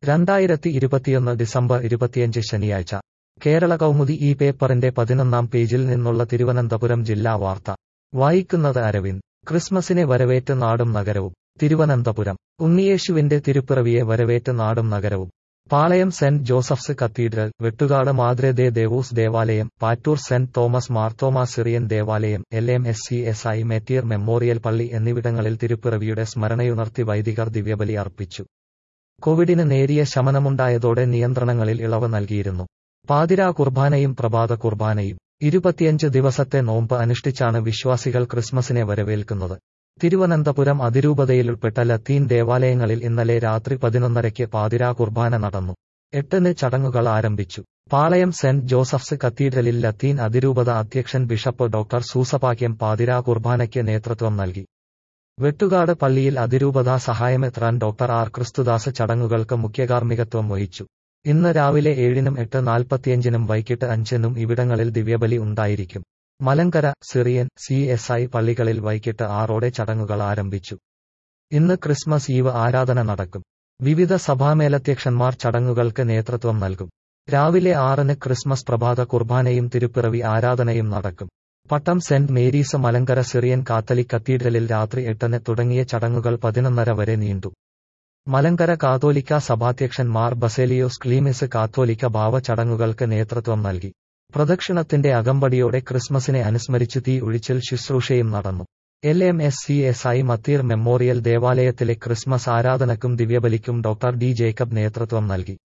രണ്ടായിരത്തി ഇരുപത്തിയൊന്ന് ഡിസംബർ ഇരുപത്തിയഞ്ച് ശനിയാഴ്ച കേരള കൗമുദി ഈ പേപ്പറിന്റെ പതിനൊന്നാം പേജിൽ നിന്നുള്ള തിരുവനന്തപുരം ജില്ലാ വാർത്ത വായിക്കുന്നത് അരവിന്ദ് ക്രിസ്മസിനെ വരവേറ്റ് നാടും നഗരവും തിരുവനന്തപുരം ഉണ്ണിയേശുവിന്റെ തിരുപ്പിറവിയെ വരവേറ്റ് നാടും നഗരവും Palayam Saint Joseph's cathedral Vettukad മാദ്രെ ദേ ദേവൂസ് ദേവാലയം Pattoor Saint Thomas Marthoma Syrian ദേവാലയം L M S C S I Mateer memorial പള്ളി എന്നിവിടങ്ങളിൽ തിരുപ്പിറവിയുടെ സ്മരണയുണർത്തി വൈദികർ ദിവ്യബലി അർപ്പിച്ചു കോവിഡിന് നേരിയ ശമനമുണ്ടായതോടെ നിയന്ത്രണങ്ങളിൽ ഇളവ് നൽകിയിരുന്നു പാതിരാ കുർബാനയും പ്രഭാത കുർബാനയും ഇരുപത്തിയഞ്ച് ദിവസത്തെ നോമ്പ് അനുഷ്ഠിച്ചാണ് വിശ്വാസികൾ ക്രിസ്മസിനെ വരവേൽക്കുന്നത് തിരുവനന്തപുരം അതിരൂപതയിലുൾപ്പെട്ട ലത്തീൻ ദേവാലയങ്ങളിൽ ഇന്നലെ രാത്രി പതിനൊന്നരയ്ക്ക് പാതിരാ കുർബാന നടന്നു എട്ടിന് ചടങ്ങുകൾ ആരംഭിച്ചു പാളയം സെന്റ് ജോസഫ്സ് കത്തീഡ്രലിൽ ലത്തീൻ അതിരൂപത അധ്യക്ഷൻ ബിഷപ്പ് ഡോക്ടർ സൂസപാക്യം പാതിരാ കുർബാനയ്ക്ക് നേതൃത്വം നൽകി വെട്ടുകാട് പള്ളിയിൽ അതിരൂപതാ സഹായമെത്രാൻ ഡോക്ടർ ആർ ക്രിസ്തുദാസ് ചടങ്ങുകൾക്ക് മുഖ്യകാർമ്മികത്വം വഹിച്ചു ഇന്ന് രാവിലെ ഏഴിനും എട്ട് നാൽപ്പത്തിയഞ്ചിനും വൈകിട്ട് അഞ്ചിനും ഇവിടങ്ങളിൽ ദിവ്യബലി ഉണ്ടായിരിക്കും Malankara Syrian C S I പള്ളികളിൽ വൈകിട്ട് ആറോടെ ചടങ്ങുകൾ ആരംഭിച്ചു ഇന്ന് ക്രിസ്മസ് ഈവ് ആരാധന നടക്കും വിവിധ സഭാമേലധ്യക്ഷന്മാർ ചടങ്ങുകൾക്ക് നേതൃത്വം നൽകും രാവിലെ ആറിന് ക്രിസ്മസ് പ്രഭാത കുർബാനയും തിരുപ്പിറവി ആരാധനയും നടക്കും Pattom Saint Mary's Malankara Syrian Catholic കത്തീഡ്രലിൽ രാത്രി എട്ടിന് തുടങ്ങിയ ചടങ്ങുകൾ പതിനൊന്നര വരെ നീണ്ടു മലങ്കര കാത്തോലിക്ക സഭാധ്യക്ഷൻ മാർ ബസേലിയോസ് ക്ലീമിസ് കാത്തോലിക്ക ഭാവ ചടങ്ങുകൾക്ക് നേതൃത്വം നൽകി പ്രദക്ഷിണത്തിന്റെ അകമ്പടിയോടെ ക്രിസ്മസിനെ അനുസ്മരിച്ച് തീ ഒഴിച്ചിൽ ശുശ്രൂഷയും നടന്നു L M S C S I Mateer memorial ദേവാലയത്തിലെ ക്രിസ്മസ് ആരാധനക്കും ദിവ്യബലിക്കും ഡോക്ടർ ഡി ജേക്കബ് നേതൃത്വം നൽകി